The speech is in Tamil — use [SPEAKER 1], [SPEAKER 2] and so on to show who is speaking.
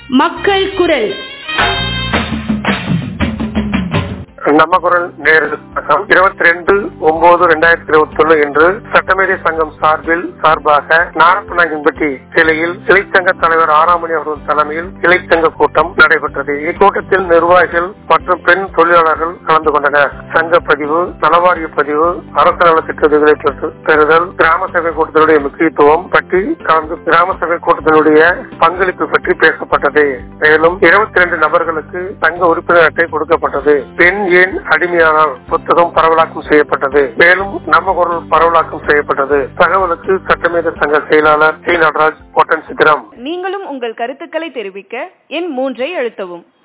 [SPEAKER 1] மக்கள் குரல்
[SPEAKER 2] நம்ம குரல் நேரில் இருபத்தி ரெண்டு ஒன்பது ரெண்டாயிரத்தி இருபத்தி ஒண்ணு இன்று சட்டமேதை சங்கம் சார்பில் சார்பாக நாரப்பநாயகன்பட்டி கிளையில் கிளைச்சங்க தலைவர் ஆறாமணி அவர்கள் தலைமையில் கிளைச்சங்க கூட்டம் நடைபெற்றது இக்கூட்டத்தில் நிர்வாகிகள் மற்றும் பெண் தொழிலாளர்கள் கலந்து கொண்டனர் சங்க பதிவு நலவாரிய பதிவு அரசு நலத்திட்ட உதவிகளை பெற்று- பெறுதல் கிராம சபை கூட்டத்தினுடைய முக்கியத்துவம் பற்றி கலந்து கிராம சபை கூட்டத்தினுடைய பங்களிப்பு பற்றி பேசப்பட்டது மேலும் இருபத்தி ரெண்டு நபர்களுக்கு சங்க உறுப்பினர் அட்டை கொடுக்கப்பட்டது பெண் ஏன் அடிமையானால் புத்தகம் பரவலாக்கம் செய்யப்பட்டது மேலும் நம்ம குரல் பரவலாக்கம் செய்யப்பட்டது தகவலுக்கு சட்டமேத சங்க செயலாளர் சி நடராஜ் கோட்டன் சித்திரம்
[SPEAKER 3] நீங்களும் உங்கள் கருத்துக்களை தெரிவிக்க எண் மூன்றை அழுத்தவும்